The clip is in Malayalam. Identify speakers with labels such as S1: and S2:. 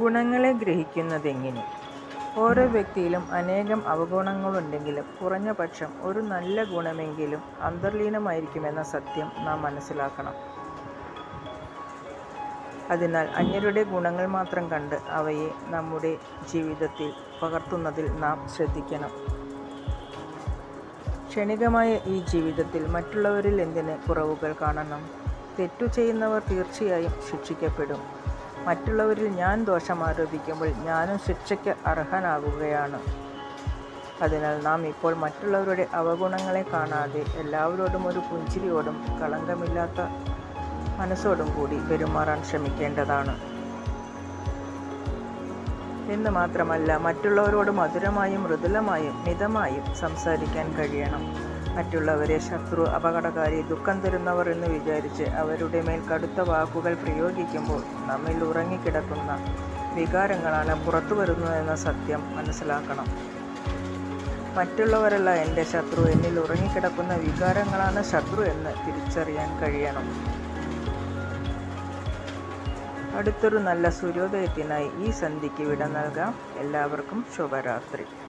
S1: ഗുണങ്ങളെ ഗ്രഹിക്കുന്നതെങ്ങനെ ഓരോ വ്യക്തിയിലും അനേകം അവഗുണങ്ങളുണ്ടെങ്കിലും കുറഞ്ഞപക്ഷം ഒരു നല്ല ഗുണമെങ്കിലും അന്തർലീനമായിരിക്കുമെന്ന സത്യം നാം മനസ്സിലാക്കണം അതിനാൽ അന്യരുടെ ഗുണങ്ങൾ മാത്രം കണ്ട് അവയെ നമ്മുടെ ജീവിതത്തിൽ പകർത്തുന്നതിൽ നാം ശ്രദ്ധിക്കണം ക്ഷണികമായ ഈ ജീവിതത്തിൽ മറ്റുള്ളവരിൽ എന്തിന് കുറവുകൾ കാണണം തെറ്റു ചെയ്യുന്നവർ തീർച്ചയായും ശിക്ഷിക്കപ്പെടും മറ്റുള്ളവരിൽ ഞാൻ ദോഷം ആരോപിക്കുമ്പോൾ ഞാനും ശിക്ഷയ്ക്ക് അർഹനാകുകയാണ് അതിനാൽ നാം ഇപ്പോൾ മറ്റുള്ളവരുടെ അവഗുണങ്ങളെ കാണാതെ എല്ലാവരോടും ഒരു പുഞ്ചിരിയോടും കളങ്കമില്ലാത്ത മനസ്സോടും കൂടി പെരുമാറാൻ ശ്രമിക്കേണ്ടതാണ് എന്ന് മാത്രമല്ല മറ്റുള്ളവരോട് മധുരമായും മൃദുലമായും മിതമായും സംസാരിക്കാൻ കഴിയണം മറ്റുള്ളവരെ ശത്രു അപകടകാരി ദുഃഖം തരുന്നവർ എന്ന് വിചാരിച്ച് അവരുടെ മേൽ കടുത്ത വാക്കുകൾ പ്രയോഗിക്കുമ്പോൾ നമ്മിൽ ഉറങ്ങിക്കിടക്കുന്ന വികാരങ്ങളാണ് പുറത്തു വരുന്നതെന്ന സത്യം മനസ്സിലാക്കണം മറ്റുള്ളവരല്ല എൻ്റെ ശത്രു എന്നിൽ ഉറങ്ങിക്കിടക്കുന്ന വികാരങ്ങളാണ് ശത്രു എന്ന് തിരിച്ചറിയാൻ കഴിയണം അടുത്തൊരു നല്ല സൂര്യോദയത്തിനായി ഈ സന്ധിക്ക് വിട നൽകാം എല്ലാവർക്കും ശുഭരാത്രി